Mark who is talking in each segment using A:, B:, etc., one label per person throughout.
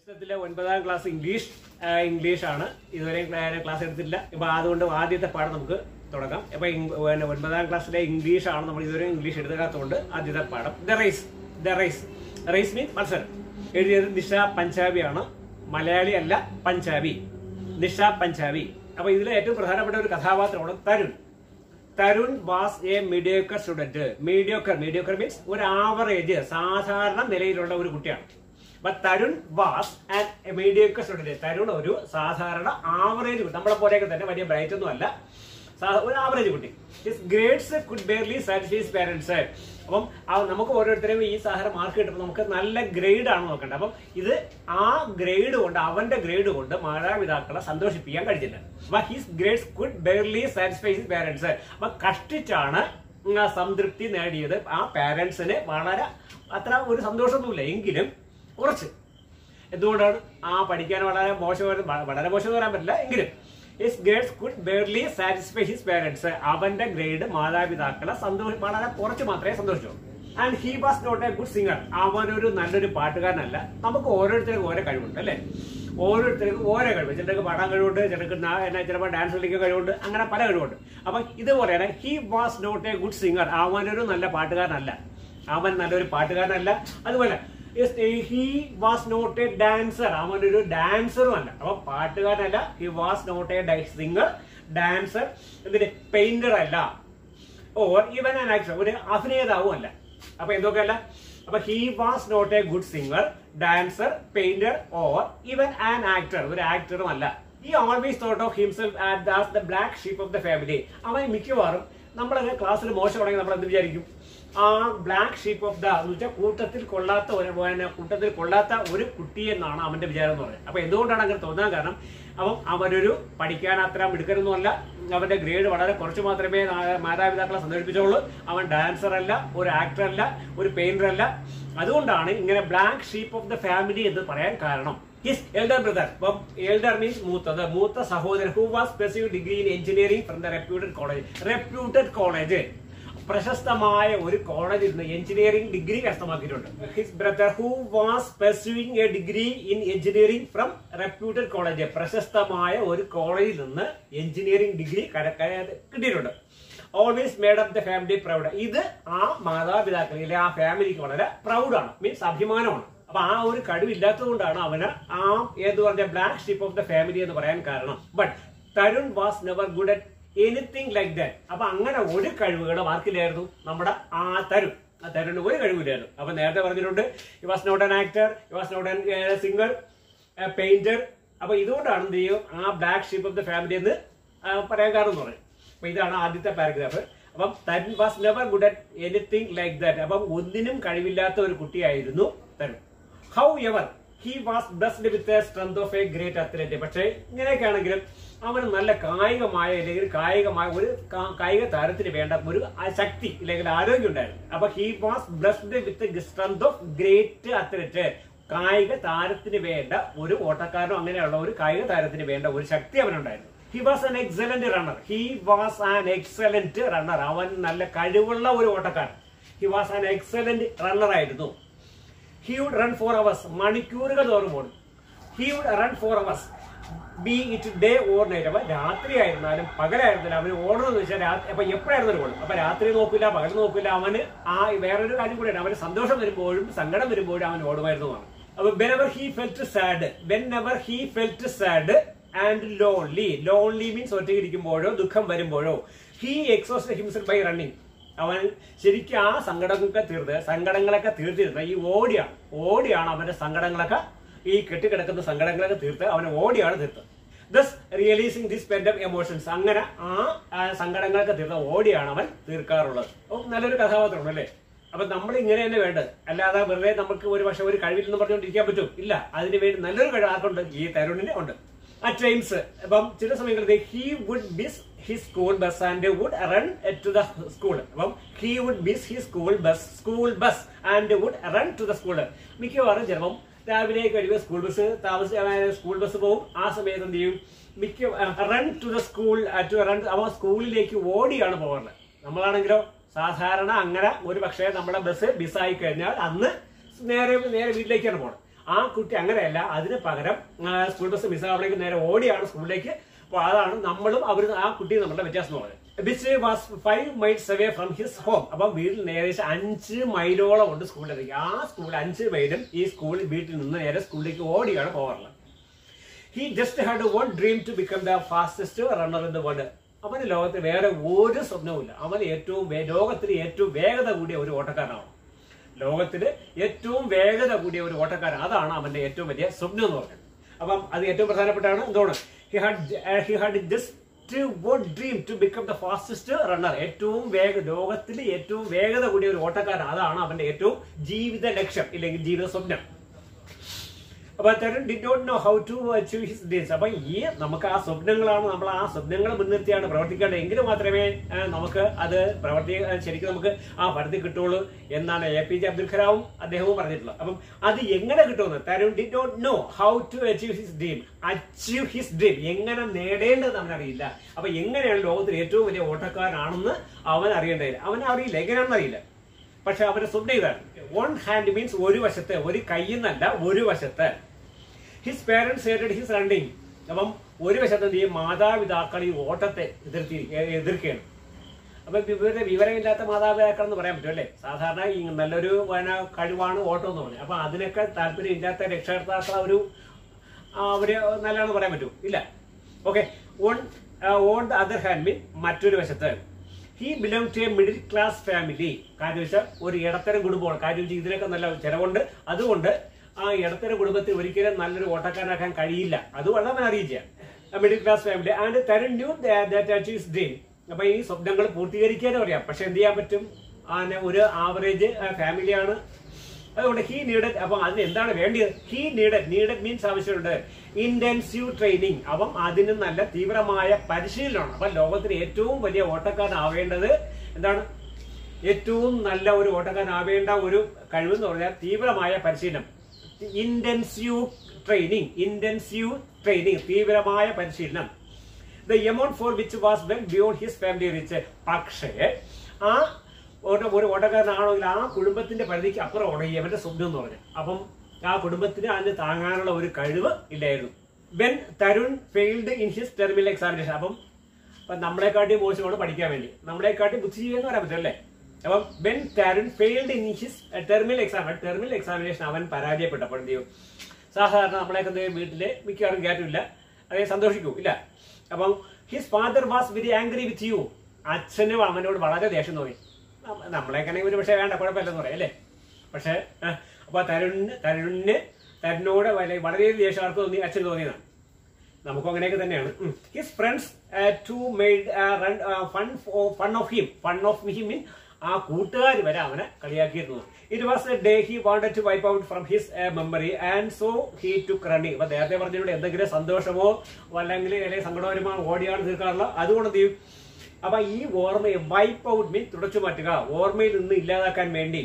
A: പുസ്തകത്തിലെ ഒൻപതാം class English ആ, ഇംഗ്ലീഷ് ആണ് ഇതുവരെ ക്ലാസ് എടുത്തില്ല ഇപ്പൊ അതുകൊണ്ട് ആദ്യത്തെ പാഠം നമുക്ക് തുടങ്ങാം ഇപ്പൊ ഇങ്- പിന്നെ ഒൻപതാം ക്ലാസ്സിലെ ഇംഗ്ലീഷ് ആണ് നമ്മൾ ഇതുവരെ ഇംഗ്ലീഷ് എടുക്കാത്തതുകൊണ്ട് ആദ്യത്തെ പാഠം the race the race race mean മത്സരം എഴുതിയത് നിഷ പഞ്ചാബി ആണ് മലയാളി അല്ല പഞ്ചാബി നിഷ പഞ്ചാബി അപ്പൊ ഇതിലെ ഏറ്റവും പ്രധാനപ്പെട്ട ഒരു കഥാപാത്രമാണ് Tarun Tarun was a mediocre student mediocre mediocre means ഒരു ആവറേജ് സാധാരണ നിലയിലുള്ള ഒരു കുട്ടിയാണ് അപ്പൊ Tarun was and mediocre student Tarun ഒരു സാധാരണ ആവറേജ് കുട്ടി നമ്മളെ പോലെയൊക്കെ തന്നെ വലിയ ബ്രൈറ്റ് ഒന്നും അല്ല സാ- ഒരു ആവറേജ് കുട്ടി his grades could barely satisfies parents അപ്പം ആ നമുക്ക് ഓരോരുത്തരും ഈ സാധാരണ മാർക്ക് കിട്ടുമ്പോൾ നമുക്ക് നല്ല ഗ്രേഡ് ആണ് നോക്കേണ്ടത് അപ്പം ഇത് ആ ഗ്രേഡ് കൊണ്ട് അവന്റെ ഗ്രേഡ് കൊണ്ട് മാതാപിതാക്കളെ സന്തോഷിപ്പിക്കാൻ കഴിഞ്ഞില്ല അപ്പൊ his grades could barely satisfy his parents അപ്പൊ കഷ്ടിച്ചാണ് ആ സംതൃപ്തി നേടിയത് ആ പാരന്റ്സിന് വളരെ അത്ര ഒരു സന്തോഷമൊന്നുമില്ല എങ്കിലും കുറച്ച് എന്തുകൊണ്ടാണ് ആ പഠിക്കാൻ വളരെ മോശം വളരെ മോശം എന്ന് പറയാൻ പറ്റില്ല എങ്കിലും his grades could barely satisfy his parents അവന്റെ ഗ്രേഡ് മാതാപിതാക്കളെ സന്തോഷം വളരെ കുറച്ച് മാത്രമേ സന്തോഷിച്ചുള്ളൂ and he was not a good singer അവനൊരു നല്ലൊരു പാട്ടുകാരനല്ല നമുക്ക് ഓരോരുത്തർക്കും ഓരോ കഴിവുണ്ട് അല്ലേ ഓരോരുത്തർക്കും ഓരോ കഴിവ് ചിലർക്ക് പാടാൻ കഴിവുണ്ട് ചിലർക്ക് നാ- എന്നാ ചിലപ്പോൾ ഡാൻസ് കളിക്കാൻ കഴിവുണ്ട് അങ്ങനെ പല കഴിവുണ്ട് അപ്പൊ ഇതുപോലെയാണ് he was not a good singer അവനൊരു നല്ല പാട്ടുകാരനല്ല അവൻ നല്ലൊരു പാട്ടുകാരനല്ല അതുപോലെ he was not a dancer അവൻ ഒരു ഡാൻസറും അല്ല അപ്പൊ പാട്ടുകാരനല്ല he was not a singer dancer എന്തിന് പെയിന്റർ അല്ല ഓർ ഇവൻ ആൻ ആക്ടർ ഒരു അഭിനേതാവും അല്ല അപ്പൊ എന്തൊക്കെയല്ല അപ്പൊ he was not a good singer dancer painter or even an actor ഒരു ആക്ടറും അല്ല he always thought of himself as the black sheep of the family അവൻ മിക്കവാറും നമ്മളൊക്കെ ക്ലാസ്സിൽ മോശമാണെങ്കിൽ നമ്മൾ എന്ത് വിചാരിക്കും ആ ബ്ലാക്ക് ഷീപ്പ് ഓഫ് ദ എന്ന് വെച്ചാൽ കൂട്ടത്തിൽ കൊള്ളാത്ത ഒരു പിന്നെ കൂട്ടത്തിൽ കൊള്ളാത്ത ഒരു കുട്ടി എന്നാണ് അവന്റെ വിചാരം എന്ന് പറയുന്നത് അപ്പൊ എന്തുകൊണ്ടാണ് അങ്ങനെ തോന്നാൻ കാരണം അവൻ അവനൊരു പഠിക്കാൻ അത്ര മിടുക്കനൊന്നുമല്ല അവന്റെ ഗ്രേഡ് വളരെ കുറച്ച് മാത്രമേ നാ- മാതാപിതാക്കളെ സന്തോഷിപ്പിച്ചുള്ളൂ അവൻ ഡാൻസർ അല്ല ഒരു ആക്ടർ അല്ല ഒരു പെയിന്റർ അല്ല അതുകൊണ്ടാണ് ഇങ്ങനെ black sheep of the family എന്ന് പറയാൻ കാരണം ഹിസ് എൽഡർ ബ്രദർ അപ്പം എൽഡർ മീൻസ് മൂത്തത് മൂത്ത സഹോദരൻ who was perceive degree in engineering from the reputed college reputed college പ്രശസ്തമായ ഒരു കോളേജിൽ നിന്ന് എഞ്ചിനീയറിംഗ് ഡിഗ്രി കരസ്ഥമാക്കിയിട്ടുണ്ട് his brother who was pursuing a degree in engineering from reputed college പ്രശസ്തമായ ഒരു കോളേജിൽ നിന്ന് എഞ്ചിനീയറിംഗ് ഡിഗ്രി കിട്ടിയിട്ടുണ്ട് always made up the family proud ഇത് ആ മാതാപിതാക്കളിലെ ആ ഫാമിലിക്ക് വളരെ പ്രൗഡാണ് മീൻസ് അഭിമാനമാണ് അപ്പൊ ആ ഒരു കഴിവില്ലാത്തത് കൊണ്ടാണ് അവന് ആ ഏത് പറഞ്ഞ black sheep of the family എന്ന് പറയാൻ കാരണം but Tarun was never good at anything like that അപ്പൊ അങ്ങനെ ഒരു കഴിവുകളും ആർക്കില്ലായിരുന്നു നമ്മുടെ ആ തരുൺ ആ തരുണിന് ഒരു കഴിവില്ലായിരുന്നു അപ്പൊ നേരത്തെ പറഞ്ഞിട്ടുണ്ട് you was not an actor you was not an singer painter അപ്പൊ ഇതുകൊണ്ടാണ് എന്ത് ചെയ്യും ആ black sheep of the family എന്ന് ആ, പറയാൻ കാരണം എന്ന് പറയും അപ്പൊ ഇതാണ് ആദ്യത്തെ പാരഗ്രാഫ് അപ്പം Tarun was never good at anything like that അപ്പം ഒന്നിനും കഴിവില്ലാത്ത ഒരു കുട്ടിയായിരുന്നു Tarun however he was blessed with strength of a great athlete പക്ഷേ ഇങ്ങനെയൊക്കെ ആണെങ്കിലും അവന് നല്ല കായികമായ അല്ലെങ്കിൽ കായികമായ ഒരു കാ- കായിക താരത്തിന് വേണ്ട ഒരു ആ ശക്തി അല്ലെങ്കിൽ ആരോഗ്യം ഉണ്ടായിരുന്നു അപ്പൊ he was blessed with strength of great athlete കായിക താരത്തിന് വേണ്ട ഒരു ഓട്ടക്കാരനോ അങ്ങനെയുള്ള ഒരു കായിക താരത്തിന് വേണ്ട ഒരു ശക്തി അവനുണ്ടായിരുന്നു he was an excellent runner he was an excellent runner അവൻ നല്ല കഴിവുള്ള ഒരു ഓട്ടക്കാരൻ he was an excellent runner ആയിരുന്നു he would run for hours മണിക്കൂറുകൾ തോറും ഓടും he would run for hours be it day or night അപ്പൊ രാത്രി ആയിരുന്നാലും പകലായിരുന്നാലും അവന് ഓടണമെന്ന് വെച്ചാൽ രാത്രി അപ്പൊ എപ്പോഴായിരുന്നു ഓടും അപ്പൊ രാത്രി നോക്കില്ല പകൽ നോക്കില്ല അവന് ആ വേറൊരു കാര്യം കൂടെയാണ് അവന് സന്തോഷം വരുമ്പോഴും സങ്കടം വരുമ്പോഴും അവൻ ഓടുമായിരുന്നു എന്നാണ് അപ്പൊ whenever he felt sad whenever he felt sad and lonely lonely means ഒറ്റയ്ക്ക് ഇരിക്കുമ്പോഴോ ദുഃഖം വരുമ്പോഴോ he exhausts himself by running അവൻ ശരിക്കും ആ സങ്കടങ്ങളൊക്കെ തീർത്ത് സങ്കടങ്ങളൊക്കെ തീർത്തിരുന്ന ഈ ഓടിയാണ് ഓടിയാണ് അവന്റെ സങ്കടങ്ങളൊക്കെ ഈ കെട്ടിക്കിടക്കുന്ന സങ്കടങ്ങളൊക്കെ തീർത്ത് അവൻ ഓടിയാണ് തീർത്തത് thus realising this pent of emotions അങ്ങനെ ആ ആ സങ്കടങ്ങളൊക്കെ തീർത്ത ഓടിയാണ് അവൻ തീർക്കാറുള്ളത് അപ്പൊ നല്ലൊരു കഥാപാത്രമാണ് അല്ലേ അപ്പൊ നമ്മൾ ഇങ്ങനെ തന്നെ വേണ്ടത് അല്ലാതെ വെറുതെ നമുക്ക് ഒരു പക്ഷെ ഒരു കഴിവില്ലെന്ന് പറഞ്ഞുകൊണ്ടിരിക്കാൻ പറ്റും ഇല്ല അതിന് വേണ്ടി നല്ലൊരു കഴിവ് ആർക്കുണ്ട് ഈ തരുണിന് ഉണ്ട് ആ ടൈംസ് അപ്പം ചില സമയങ്ങളിൽ he would miss his school bus and would run to the school അപ്പം he would miss his school bus school bus and would run to the school മിക്കവാറും ചിലപ്പം രാവിലെ കഴിയുമ്പോൾ സ്കൂൾ ബസ് താമസിച്ച് സ്കൂൾ ബസ് പോകും ആ സമയത്ത് എന്ത് ചെയ്യും മിക്ക run to the school to run അവൻ സ്കൂളിലേക്ക് ഓടിയാണ് പോകാറുള്ളത് നമ്മളാണെങ്കിലോ സാധാരണ അങ്ങനെ ഒരു പക്ഷേ നമ്മുടെ ബസ് മിസ്സായി കഴിഞ്ഞാൽ അന്ന് നേരെ നേരെ വീട്ടിലേക്കാണ് പോകണം ആ കുട്ടി അങ്ങനെയല്ല അതിന് പകരം ആ, സ്കൂൾ ബസ് മിസ്സാവണമെങ്കിൽ നേരെ ഓടിയാണ് സ്കൂളിലേക്ക് അപ്പൊ അതാണ് നമ്മളും അവർ ആ കുട്ടിയും നമ്മളുടെ വ്യത്യാസം എന്ന് പറയുന്നത് beach was five miles away from his home അപ്പം വീട്ടിൽ ഏകദേശം അഞ്ച് മൈലോളം ഉണ്ട് സ്കൂളിലേക്ക് ആ സ്കൂൾ അഞ്ച് മൈലും ഈ സ്കൂളിൽ വീട്ടിൽ നിന്ന് നേരെ സ്കൂളിലേക്ക് ഓടിയാണ് പോകാറുള്ളത് he just had one dream to become the fastest runner in the world അവന് ലോകത്തിൽ വേറെ ഒരു സ്വപ്നവുമില്ല അവൻ ഏറ്റവും വേ- ലോകത്തിൽ ഏറ്റവും വേഗത കൂടിയ ഒരു ഓട്ടക്കാരനാണ് ലോകത്തില് ഏറ്റവും വേഗത കൂടിയ ഒരു ഓട്ടക്കാരൻ അതാണ് അവന്റെ ഏറ്റവും വലിയ സ്വപ്നം എന്ന് പറയുന്നത് അപ്പം അത് ഏറ്റവും പ്രധാനപ്പെട്ടാണ് എന്താണ് he had he had just one dream to become the fastest runner ഏറ്റവും വേഗ ലോകത്തിൽ ഏറ്റവും വേഗത കൂടിയ ഒരു ഓട്ടക്കാരൻ അതാണ് അവന്റെ ഏറ്റവും ജീവിത ലക്ഷ്യം ഇല്ലെങ്കിൽ ജീവിത സ്വപ്നം അപ്പൊ Tarun did not know how to achieve his dreams അപ്പൊ ഈ നമുക്ക് ആ സ്വപ്നങ്ങളാണ് നമ്മൾ ആ സ്വപ്നങ്ങൾ മുൻനിർത്തിയാണ് പ്രവർത്തിക്കേണ്ടത് എങ്കിൽ മാത്രമേ ആ, നമുക്ക് അത് പ്രവർത്തി ആ, ശരിക്കും നമുക്ക് ആ ഫലത്തിൽ കിട്ടുള്ളൂ എന്നാണ് എ പി ജെ അബ്ദുൽ കലാമും അദ്ദേഹവും പറഞ്ഞിട്ടുള്ളത് അപ്പം അത് എങ്ങനെ കിട്ടുമെന്ന് Tarun did not know how to achieve his dream achieve his dream എങ്ങനെ നേടേണ്ടത് അവൻ അറിയില്ല അപ്പൊ എങ്ങനെയാണ് ലോകത്തിൽ ഏറ്റവും വലിയ ഓട്ടക്കാരനാണെന്ന് അവൻ അറിയേണ്ടതില്ല അവൻ അറിയില്ല എങ്ങനെയാണെന്ന് അറിയില്ല പക്ഷെ അവന്റെ സ്വപ്നം ഇതാണ് വൺ ഹാൻഡ് മീൻസ് ഒരു വശത്ത് ഒരു കൈന്നല്ല ഒരു വശത്ത് his parents hated his running അപ്പം ഒരു വശത്ത് എന്ത് ചെയ്യും മാതാപിതാക്കൾ ഈ ഓട്ടത്തെ എതിർത്തി എ- എതിർക്കുകയാണ് അപ്പൊ ഇവരുടെ വിവരമില്ലാത്ത മാതാപിതാക്കൾ എന്ന് പറയാൻ പറ്റും അല്ലേ സാധാരണ ഈ നല്ലൊരു പിന്നെ കഴിവാണ് ഓട്ടം എന്ന് പറഞ്ഞത് അപ്പൊ അതിനൊക്കെ താല്പര്യം ഇല്ലാത്ത രക്ഷകർത്താക്കൾ ഒരു ആ, അവര് നല്ലതാണെന്ന് പറയാൻ പറ്റൂ ഇല്ല okay on on the other hand mean മറ്റൊരു വശത്ത് he belong to a middle class family കാര്യം വെച്ചാൽ ഒരു ഇടത്തരം കുടുംബമാണ് കാര്യം വെച്ചാൽ ഇതിനൊക്കെ നല്ല ചെലവുണ്ട് അതുകൊണ്ട് ആ ഇടത്തരം കുടുംബത്തിൽ ഒരിക്കലും നല്ലൊരു ഓട്ടക്കാരനാക്കാൻ കഴിയില്ല അത് വളരെ അവൻ അറിയില്ല middle class family and Tarun knew that is dream അപ്പൊ ഈ സ്വപ്നങ്ങൾ പൂർത്തീകരിക്കാനും അറിയാം പക്ഷെ എന്ത് ചെയ്യാൻ പറ്റും ആനെ ഒരു ആവറേജ് ഫാമിലിയാണ് അതുകൊണ്ട് ഹീ നീഡഡ് അപ്പം അതിന് എന്താണ് വേണ്ടിയത് ഹീ നീഡഡ് നീഡഡ് മീൻസ് ആവശ്യമുണ്ട് ഇന്റൻസീവ് ട്രെയിനിങ് അപ്പം അതിന് നല്ല തീവ്രമായ പരിശീലനമാണ് അപ്പം ലോകത്തിൽ ഏറ്റവും വലിയ ഓട്ടക്കാരനാവേണ്ടത് എന്താണ് ഏറ്റവും നല്ല ഒരു ഓട്ടക്കാരനാവേണ്ട ഒരു കഴിവെന്ന് പറഞ്ഞാൽ തീവ്രമായ പരിശീലനം ഇന്റൻസീവ് ട്രെയിനിങ് ഇന്റൻസീവ് ട്രെയിനിങ് തീവ്രമായ പരിശീലനം the amount for which was well beyond his family reach പക്ഷേ ആ ഒരു ഒരു ഓട്ടക്കാരനാണെങ്കിൽ ആ കുടുംബത്തിന്റെ പരിധിക്ക് അപ്പുറമാണ് ഈ അവന്റെ സ്വപ്നം എന്ന് പറഞ്ഞത് അപ്പം ആ കുടുംബത്തിന് അതിന് താങ്ങാനുള്ള ഒരു കഴിവ് ഇല്ലായിരുന്നു when Tarun failed in his terminal examination അപ്പം അപ്പം നമ്മളെക്കാട്ടി മോശമാണ് പഠിക്കാൻ വേണ്ടി നമ്മളെക്കാട്ടി ബുദ്ധിജീവിയെന്ന് പറയാൻ പറ്റും അല്ലേ അപ്പം when Tarun failed in his terminal exam terminal examination അവൻ പരാജയപ്പെട്ടപ്പോൾ എന്ത് ചെയ്യും സാധാരണ നമ്മളെയൊക്കെ എന്ത് ചെയ്യും വീട്ടില് മിക്കവാറും കയറ്റില്ല അതേ സന്തോഷിക്കൂ ഇല്ല അപ്പം his father was very angry with you അച്ഛനും അവനോട് വളരെ ദേഷ്യം തോന്നി നമ്മ- നമ്മളെക്കാണെങ്കിൽ ഒരു പക്ഷേ വേണ്ട കുഴപ്പമില്ലെന്ന് പറയാം അല്ലേ പക്ഷേ ആ, അപ്പൊ തരുണിന് തരുണിന് തരുണിനോട് വല- വളരെ ദേഷ്യം ആർക്ക് തോന്നി അച്ഛൻ തോന്നിയതാണ് നമുക്കും അങ്ങനെയൊക്കെ തന്നെയാണ് his friends too made fun fun of him fun of him mean ആ കൂട്ടുകാർ വരെ അവനെ കളിയാക്കിയിരുന്നു it was a day he wanted to wipe out from his memory and so he to running അപ്പൊ നേരത്തെ പറഞ്ഞതിലൂടെ എന്തെങ്കിലും സന്തോഷമോ അല്ലെങ്കിൽ അല്ലെങ്കിൽ സങ്കടകരമോ ഓടിയാണ് തീർക്കാറുള്ള അതുകൊണ്ട് എന്ത് ചെയ്യും അപ്പൊ ഈ ഓർമ്മയെ വൈപ്പ് ഔട്ട് മീൻ തുടച്ചു മാറ്റുക ഓർമ്മയിൽ നിന്ന് ഇല്ലാതാക്കാൻ വേണ്ടി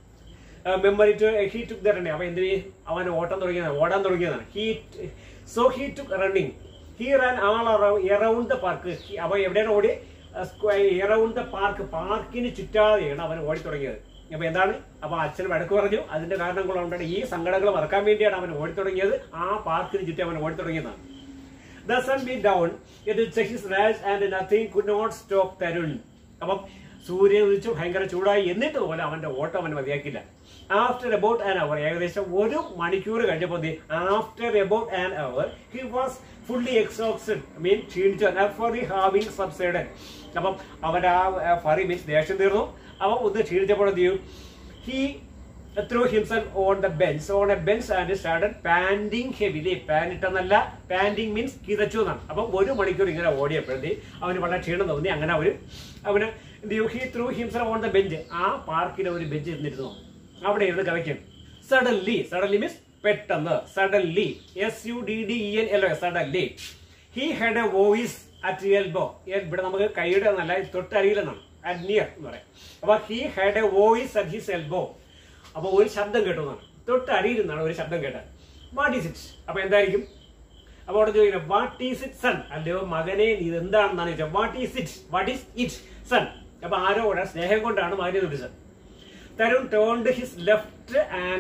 A: memory to he took the running അപ്പൊ എന്ത് ചെയ്യും? അവൻ ഓട്ടം തുടങ്ങിയതാണ് ഓടാൻ തുടങ്ങിയതാണ് he so he took running he run all around the park അപ്പൊ എവിടെയാണ് ഓടി എറൗണ്ട് ദ പാർക്ക് പാർക്കിന് ചുറ്റാതെയാണ് അവൻ ഓടി തുടങ്ങിയത് അപ്പൊ എന്താണ് അപ്പൊ അച്ഛൻ വഴക്ക് പറഞ്ഞു അതിന്റെ കാരണം കൊണ്ടാണ് ഈ സങ്കടങ്ങൾ മറക്കാൻ വേണ്ടിയാണ് അവൻ ഓടി തുടങ്ങിയത് ആ പാർക്കിന് ചുറ്റും അവൻ ഓടി തുടങ്ങിയതാണ് The sun beat down, it will check his rash and nothing could not stop Tarun അപ്പം സൂര്യൻ ഉദിച്ചു ഭയങ്കര ചൂടായി എന്നിട്ട് പോലെ അവന്റെ ഓട്ടം അവൻ മതിയാക്കില്ല ആഫ്റ്റർ അബൌട്ട് ആൻ അവർ ഏകദേശം ഒരു മണിക്കൂർ കഴിഞ്ഞപ്പോൾ after about an hour he was fully exhausted mean ക്ഷീണിച്ചു ഫറി ഹാവിംഗ് സബ്സൈഡൻ അപ്പം അവന്റെ ആ ഫറി മീൻസ് ദേഷ്യം തീർന്നു അവൻ ഒന്ന് ക്ഷീണിച്ചപ്പോൾ എന്ത് ചെയ്യും he threw himself on the bench on a bench and started panting heavily പാനിട്ട് എന്നല്ല പാൻറ്റിങ് മീൻസ് കിതച്ചു എന്നാണ് അപ്പം ഒരു മണിക്കൂർ ഇങ്ങനെ ഓടിയപ്പോഴത്തേ അവന് വളരെ ക്ഷീണം തോന്നി അങ്ങനെ അവര് അവന് he threw himself on the bench ആ പാർക്കിലെ ഒരു ബെഞ്ച് ഇരുന്നിരുന്നു അവിടെ ഇരുന്ന് കഥയ്ക്കും സഡൻലി സഡൻലി മീൻസ് പെട്ടെന്ന് suddenly S U D D E N L suddenly he had a voice at elbow ഇവിടെ നമുക്ക് കൈയുടെ എന്നല്ല തൊട്ടരികിലെന്നാണ് അറ്റ് നിയർ എന്ന് പറയാം അപ്പൊ he had a voice at his elbow അപ്പൊ ഒരു ശബ്ദം കേട്ടു എന്നാണ് തൊട്ട് അരിയിരുന്നാണ് ഒരു ശബ്ദം കേട്ടത് വാട്ട് ഈസ് ഇറ്റ് അപ്പൊ എന്തായിരിക്കും അപ്പൊ അവിടെ ചോദിക്കുന്നത് വാട്ട് ഈസ് ഇറ്റ് സൺ അല്ലയോ മകനെ ഇത് എന്താണെന്നാണ് ചോദിച്ചത് what is it what is it son അപ്പൊ ആരോടെ സ്നേഹം കൊണ്ടാണ് മകനെ വിളിച്ചത് Tarun turned his left and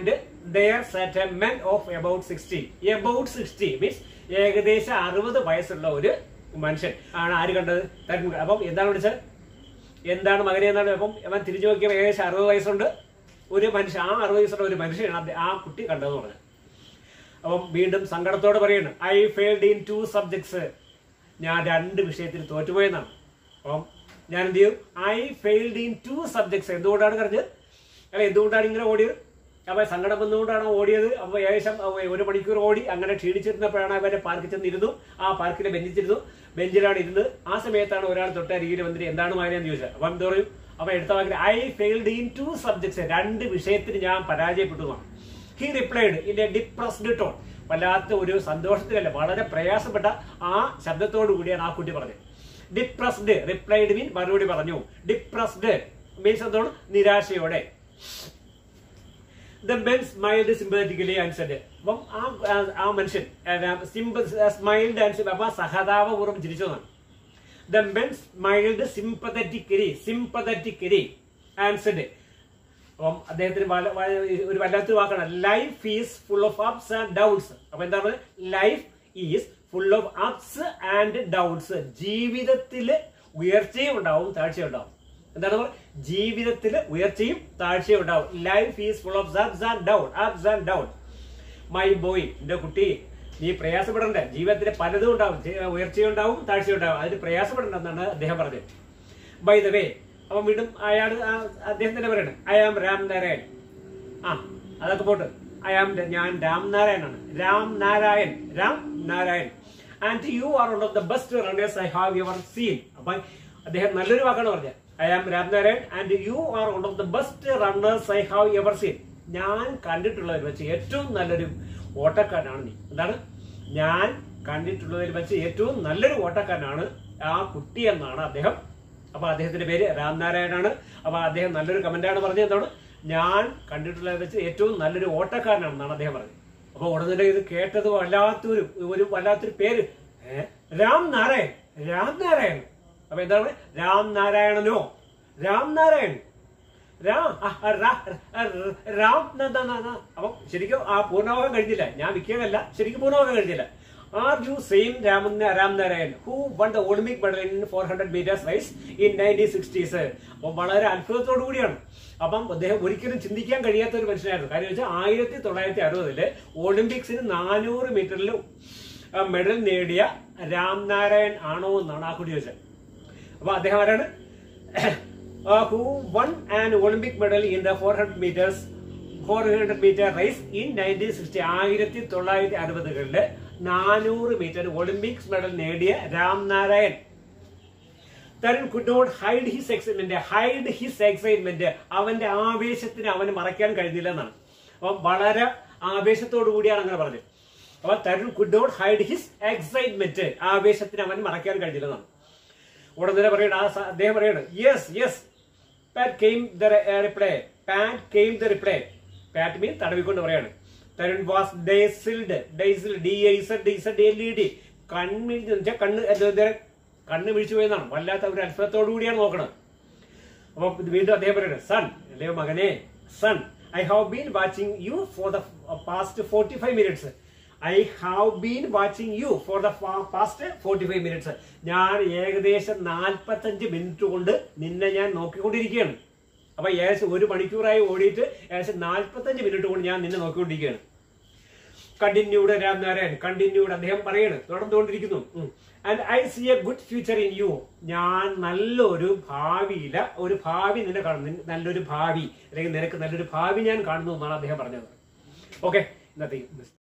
A: there sat a man of about 60 about 60 means ഏകദേശം അറുപത് വയസ്സുള്ള ഒരു മനുഷ്യൻ ആണ് ആര് കണ്ടത് തരുൺ അപ്പം എന്താണ് വിളിച്ചത് എന്താണ് മകനെ എന്നാണ് അപ്പം അവൻ തിരിച്ചു നോക്കിയപ്പോൾ ഏകദേശം അറുപത് വയസ്സുണ്ട് ഒരു മനുഷ്യൻ ആ അറുപത് വയസ്സുള്ള ഒരു മനുഷ്യനാണ് അദ്ദേഹം- ആ കുട്ടി കണ്ടതെന്ന് പറഞ്ഞത് അപ്പം വീണ്ടും സങ്കടത്തോടെ പറയുന്നു I failed in two subjects ഞാൻ രണ്ട് വിഷയത്തിൽ തോറ്റുപോയെന്നാണ് അപ്പം ഞാൻ എന്ത് ചെയ്യും I failed in two subjects എന്തുകൊണ്ടാണ് കറിഞ്ഞത് അല്ല എന്തുകൊണ്ടാണ് ഇങ്ങനെ ഓടിയത് അപ്പൊ സങ്കടം വന്നുകൊണ്ടാണ് ഓടിയത് അപ്പൊ ഏകദേശം ഒരു മണിക്കൂർ ഓടി അങ്ങനെ ക്ഷീണിച്ചിരുന്നപ്പോഴാണ് അവരെ പാർക്കിൽ ചെന്നിരുന്നു ആ പാർക്കിലെ ബെഞ്ചിച്ചിരുന്നു ബെഞ്ചിലാണ് ഇരുന്ന് ആ സമയത്താണ് ഒരാൾ തൊട്ടരികിൽ വന്നിട്ട് എന്താണ് മാറിയെന്ന് ചോദിച്ചത് അപ്പം എന്താ പറയും അപ്പൊ എടുത്ത വാക്കിൽ I failed in two subjects രണ്ട് വിഷയത്തിന് ഞാൻ പരാജയപ്പെട്ടു എന്നാണ് he replied in a depressed tone വല്ലാത്ത ഒരു സന്തോഷത്തിലല്ല വളരെ പ്രയാസപ്പെട്ട ആ ശബ്ദത്തോടു കൂടിയാണ് ആ കുട്ടി പറഞ്ഞത് ഡിപ്രസ്ഡ് റിപ്ലൈഡ് മീൻ മറുപടി പറഞ്ഞു ഡിപ്രസ്ഡ് മീൻസ് എന്താണ് നിരാശയോടെ the men smiled sympathetically answered അപ്പം ആ ആ- ആ മനുഷ്യൻ സ്മൈൽഡ് ആൻസർ അപ്പൊ സഹതാപപൂർവ്വം ചിരിച്ചതാണ് the men smiled sympathetically sympathetically answered അപ്പം അദ്ദേഹത്തിന് വല- വ- ഒരു വല്ലാത്തൊരു വാക്കാണ് life is full of ups and downs അപ്പൊ എന്താണ് life is full of ups and downs ജീവിതത്തില് ഉയർച്ചയും ഉണ്ടാവും താഴ്ചയും ഉണ്ടാവും എന്താണ് പറയുക? ജീവിതത്തില് ഉയർച്ചയും താഴ്ചയും ഉണ്ടാവും life is full of ups and down ups and down my boy എന്റെ കുട്ടി നീ പ്രയാസപ്പെടണ്ടേ ജീവിതത്തിൽ പലതും ഉണ്ടാവും ജി- ഉയർച്ചയും ഉണ്ടാവും താഴ്ചയും ഉണ്ടാവും അതിന് പ്രയാസപ്പെടണ്ട എന്നാണ് അദ്ദേഹം പറഞ്ഞത് ബൈ ദ വേ അപ്പൊ വീണ്ടും അയാൾ അദ്ദേഹം തന്നെ പറയണേ ഐ ആം രാം നാരായൺ ആ അതൊക്കെ പോട്ട് ഐ ആം ഞാൻ രാം നാരായണാണ് Ram Narayan Ram Narayan and you are one of the best runners I have your seen അപ്പൊ അദ്ദേഹം നല്ലൊരു വാക്കാണ് പറഞ്ഞത് I am Ram Narayan and you are one of the best runners I have your seen ഞാൻ കണ്ടിട്ടുള്ളതിൽ വെച്ച് ഏറ്റവും നല്ലൊരു ഓട്ടക്കാരനാണ് നീ എന്താണ് ഞാൻ കണ്ടിട്ടുള്ളതിൽ വെച്ച് ഏറ്റവും നല്ലൊരു ഓട്ടക്കാരനാണ് ആ കുട്ടി എന്നാണ് അദ്ദേഹം അപ്പൊ അദ്ദേഹത്തിന്റെ പേര് രാംനാരായണാണ് അപ്പൊ അദ്ദേഹം നല്ലൊരു കമന്റാണ് പറഞ്ഞത് എന്താണ് ഞാൻ കണ്ടിട്ടുള്ളതിൽ വെച്ച് ഏറ്റവും നല്ലൊരു ഓട്ടക്കാരനാണെന്നാണ് അദ്ദേഹം പറഞ്ഞത് അപ്പൊ ഉടനെ ഇത് കേട്ടത് വല്ലാത്തൊരു ഒരു വല്ലാത്തൊരു പേര് ഏ? രാം നാരായൺ രാം നാരായൺ അപ്പൊ എന്താണ് രാം നാരായണനോ രാം നാരായൺ രാം ആ, ആ, രാ- ആ, രാം ന- ന- ന- ന. അപ്പം ശരിക്കും ആ പൂർണ്ണമാകാൻ കഴിഞ്ഞില്ല ഞാൻ വിൽക്കുകയല്ല ശരിക്കും പൂർണ്ണമാകാൻ കഴിഞ്ഞില്ല are you same Raman Ram Narayan who won the Olympic medal in four hundred meters race in nineteen sixties അപ്പം വളരെ അത്ഭുതത്തോടു കൂടിയാണ് അപ്പം അദ്ദേഹം ഒരിക്കലും ചിന്തിക്കാൻ കഴിയാത്ത ഒരു മനുഷ്യനായിരുന്നു കാര്യം വെച്ചാൽ ആയിരത്തി തൊള്ളായിരത്തി അറുപതില് ഒളിമ്പിക്സിന് നാനൂറ് മീറ്ററിൽ മെഡൽ നേടിയ രാംനാരായൺ ആണോ എന്നാണ് ആ കുട്ടി ചോദിച്ചത് അപ്പൊ അദ്ദേഹം ആരാണ് who won and Olympic medal in the four hundred meters four hundred meter race in nineteen sixty ആയിരത്തി തൊള്ളായിരത്തി അറുപതുകളില് നാനൂറ് മീറ്റർ ഒളിമ്പിക്സ് മെഡൽ നേടിയ Ram Narayan Tarun could not hide his excitement hide his excitement അവന്റെ ആവേശത്തിന് അവന് മറയ്ക്കാൻ കഴിഞ്ഞില്ല എന്നാണ് അപ്പൊ വളരെ ആവേശത്തോടു കൂടിയാണ് അങ്ങനെ പറഞ്ഞത് അപ്പൊ Tarun could not hide his excitement ആവേശത്തിന് അവൻ മറയ്ക്കാൻ കഴിഞ്ഞില്ലെന്നാണ് ഉടൻ തന്നെ പറയണ ആ സ- അദ്ദേഹം പറയാണ് yes yes pat came the reply pat came the reply pat mean തടവിക്കൊണ്ട് പറയാണ് Tarun was dazzled dazzled D ice D L E D കണ്ണിൽ വെച്ചാൽ കണ്ണ് എന്ത് ഇത് കണ്ണ് വീഴ്ച പോയെന്നാണ് വല്ലാത്ത ഒരു അത്ഭുതത്തോടു കൂടിയാണ് നോക്കണത് അപ്പൊ വീണ്ടും അദ്ദേഹം പറയുന്നത് സൺ അല്ലയോ മകനെ son I have been watching you for the past forty five minutes I have been watching you for the past forty five minutes ഞാൻ ഏകദേശം നാൽപ്പത്തഞ്ച് മിനിറ്റ് കൊണ്ട് നിന്നെ ഞാൻ നോക്കിക്കൊണ്ടിരിക്കുകയാണ് അപ്പൊ ഏകദേശം ഒരു മണിക്കൂറായി ഓടിയിട്ട് ഏകദേശം നാൽപ്പത്തഞ്ച് മിനിറ്റ് കൊണ്ട് ഞാൻ നിന്നെ നോക്കിക്കൊണ്ടിരിക്കുകയാണ് കണ്ടിന്യൂഡ് രാംനാരായൺ കണ്ടിന്യൂഡ് അദ്ദേഹം പറയാണ് തുടർന്നുകൊണ്ടിരിക്കുന്നു and I see a good future in you ഞാൻ നല്ലൊരു ഭാവിയില ഒരു ഭാവി നിന്നെ കാണുന്നു നിൻ- നല്ലൊരു ഭാവി അല്ലെങ്കിൽ നിനക്ക് നല്ലൊരു ഭാവി ഞാൻ കാണുന്നു എന്നാണ് അദ്ദേഹം പറഞ്ഞത് ഓക്കെ ഇന്നത്തെ